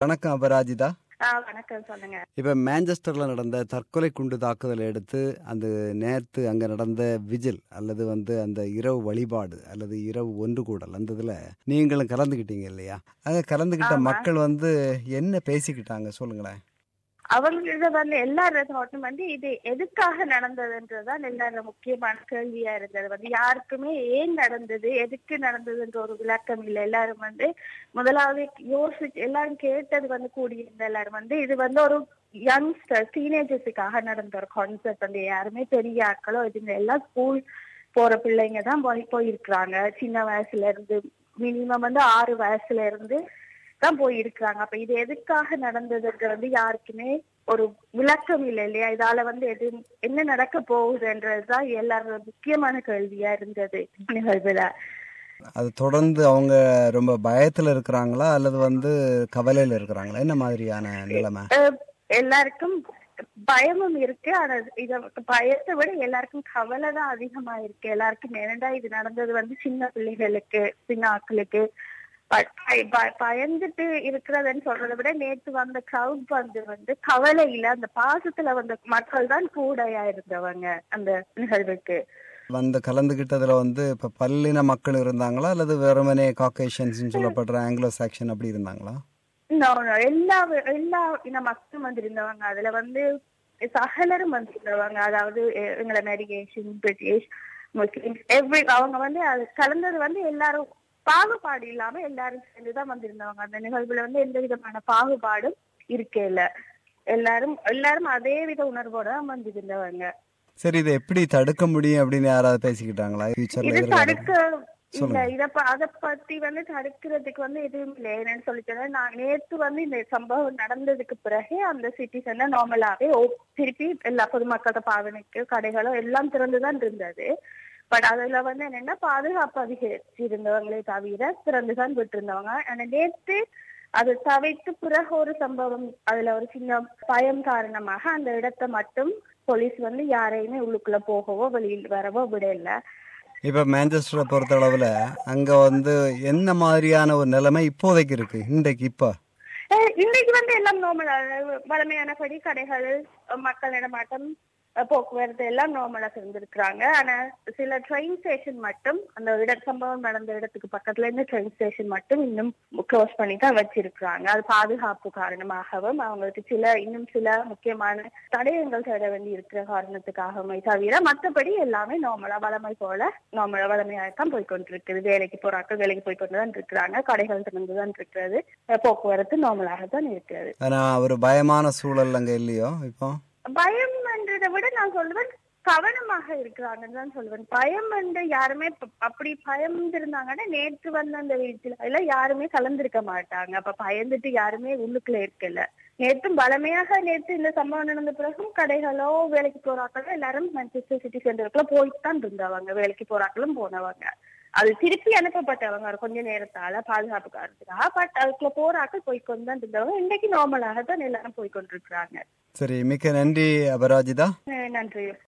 வணக்கம் அபராஜிதா ஆ வணக்கம் சொல்லுங்க இப்ப மேஞ்சஸ்டர்ல நடந்த தற்கொலை குண்டு தாக்குதலை எடுத்து அந்த நேத்து அங்க நடந்த விஜில் அல்லது வந்து அந்த இரவு வழிபாடு அல்லது இரவு ஒன்று கூடல் அந்த இதுல நீங்களும் கலந்துக்கிட்டீங்க இல்லையா அங்க கலந்துக்கிட்ட ஆமா. மக்கள் வந்து என்ன பேசிக்கிட்டாங்க சொல்லுங்களேன் அவங்கள்ட்ட வந்து எல்லாரும் வந்து இது எதுக்காக நடந்ததுன்றதுதான் எல்லாரும் முக்கியமான கேள்வியா இருந்தது வந்து யாருக்குமே ஏன் நடந்தது எதுக்கு நடந்ததுன்ற ஒரு விளக்கம் இல்லை எல்லாரும் வந்து முதலாவது யோசிச்சு எல்லாரும் கேட்டது வந்து கூடியிருந்த எல்லாரும் வந்து இது வந்து ஒரு யங்ஸ்டர் டீனேஜர்ஸுக்காக நடந்த ஒரு கான்செப்ட் வந்து யாருமே பெரிய ஆட்களோ இதுங்க எல்லாம் ஸ்கூல் போற பிள்ளைங்க தான் போய் போயிருக்கிறாங்க சின்ன வயசுல இருந்து மினிமம் வந்து ஆறு வயசுல இருந்து தான் போயிருக்கிறாங்க அப்ப இது எதுக்காக நடந்ததுக்கு வந்து யாருக்குமே ஒரு விளக்கம் இல்லை இல்லையா இதால வந்து எது என்ன நடக்க போகுதுன்றதுதான் எல்லாரோட முக்கியமான கேள்வியா இருந்தது நிகழ்வுல அது தொடர்ந்து அவங்க ரொம்ப பயத்துல இருக்கிறாங்களா அல்லது வந்து கவலையில இருக்கிறாங்களா என்ன மாதிரியான நிலைமை அஹ் எல்லாருக்கும் பயமும் இருக்கு ஆனா இத பயத்தை விட எல்லாருக்கும் கவலை தான் அதிகமா இருக்கு எல்லாருக்கும் ஏனண்டா இது நடந்தது வந்து சின்ன பிள்ளைகளுக்கு சின்ன ஆட்களுக்கு ப- பய- பய- பயந்துட்டு இருக்கிறதுன்னு சொல்றதை விட நேத்து வந்த கிரவுட் வந்து வந்து கவலையில அந்த பாசத்துல வந்த மக்கள் தான் கூடையா இருந்தவங்க அந்த நிகழ்வுக்கு வந்து கலந்துகிட்டதுல வந்து இப்ப பல்லின மக்கள் இருந்தாங்களா அல்லது வெறுமனே காக்கேஷன்ஸ் சொல்லப்படுற ஆங்கிலோ சாக்ஷன் அப்படி இருந்தாங்களா No, no, எல்லா எல்லா இன மக்களும் வந்திருந்தவங்க அதுல வந்து சகலரும் வந்திருந்தவங்க அதாவது எ- எங்களை மெடிகேஷன் பிரிட்டிஷ் முஸ்லிம்ஸ் எவ்ரி அவங்க வந்து அது கலந்தது வந்து எல்லாரும் பாகுபாடு இல்லாம எல்லாரும் சேர்ந்துதான் வந்திருந்தவங்க அந்த நிகழ்வுல வந்து எந்த விதமான பாகுபாடும் இருக்கே இல்ல எல்லாரும் எல்லாரும் அதே வித உணர்வோட தான் வந்திருந்தவங்க சரி இதை எப்படி தடுக்க முடியும் அப்படின்னு யாராவது பேசிக்கிட்டாங்களா ஃபியூச்சர்ல இது எதிர்காலம் தடுக்க இல்ல சொல்லுங்க. இத ப- அத பத்தி வந்து தடுக்கிறதுக்கு வந்து எதுவும் இல்லை என்னன்னு சொல்லிட்டு நான் நேத்து வந்து இந்த சம்பவம் நடந்ததுக்கு பிறகு அந்த சிட்டிசன் நார்மலாவே ஓ- திருப்பி எல்லா பொதுமக்களோட பாவனைக்கு கடைகளும் எல்லாம் திறந்துதான் இருந்தது பட் அதுல வந்து என்னன்னா பாதுகாப்பு அதிகரிச்சு இருந்தவங்களே தவிர திறந்துதான் விட்டிருந்தவங்க ஆனா நேத்து அது தவிர்த்து பிறகு ஒரு சம்பவம் அதுல ஒரு சின்ன பயம் காரணமாக அந்த இடத்தை மட்டும் போலீஸ் வந்து யாரையுமே உள்ளுக்குள்ள போகவோ வெளியில் வரவோ விடல இப்ப மேஞ்சஸ்டரை பொறுத்த அளவுல அங்க வந்து என்ன மாதிரியான ஒரு நிலைமை இப்போதைக்கு இருக்கு இன்றைக்கு இப்ப அஹ் இன்னைக்கு வந்து எல்லாம் நார்மலா வளமையானபடி கடைகள் அஹ் மக்கள் நடமாட்டம் அஹ் போக்குவரத்து எல்லாம் நார்மலா இருந்திருக்கிறாங்க ஆனா சில ட்ரெயின் ஸ்டேஷன் மட்டும் அந்த இட சம்பவம் நடந்த இடத்துக்கு பக்கத்துல இருந்து ட்ரெயின் ஸ்டேஷன் மட்டும் இன்னும் க்ளோஸ் பண்ணி தான் வச்சிருக்கிறாங்க அது பாதுகாப்பு காரணமாகவும் அவங்களுக்கு சில இன்னும் சில முக்கியமான தடயங்கள் தேட வேண்டி இருக்கிற காரணத்துக்காகவே தவிர மத்தபடி எல்லாமே நார்மலா வளமை போல நார்மலா வளமையாகத்தான் போய் கொண்டிருக்குது வேலைக்கு போறாக்கள் வேலைக்கு போய் கொண்டு தான் இருக்கிறாங்க கடைகள் திறந்து தான் இருக்கிறது அஹ் போக்குவரத்து நார்மலாக தான் இருக்கிறது ஆனா ஒரு பயமான சூழல் அங்க இல்லையோ இப்போ பயம்ன்றதை விட நான் சொல்லுவேன் கவனமாக இருக்கிறாங்கன்னு தான் சொல்லுவேன் பயம் வந்து யாருமே ப- அப்படி பயந்துருந்தாங்கன்னா நேற்று வந்த அந்த வீட்டுல எல்லாம் யாருமே கலந்திருக்க மாட்டாங்க அப்ப பயந்துட்டு யாருமே உள்ளுக்குள்ள இருக்கல நேற்றும் பலமையாக நேற்று இந்த சம்பவம் நடந்த பிறகும் கடைகளோ வேலைக்கு போறாக்களோ எல்லாரும் மான்செஸ்டர் சிட்டி சென்டருக்குள்ள போயிட்டு தான் இருந்தவங்க வேலைக்கு போறாக்களும் போனவங்க அது திருப்பி அனுப்பப்பட்டவங்க ஒரு கொஞ்ச நேரத்தால பாதுகாப்பு காரணத்துக்காக பட் அதுக்குள்ள போறாக்கள் போய்க்கொண்டு தான் இருந்தவங்க இன்னைக்கு நார்மலாக தான் எல்லாரும் போய்க்கொண்டிருக்கிறாங்க சரி மிக்க நன்றி அபராஜிதா அஹ் நன்றி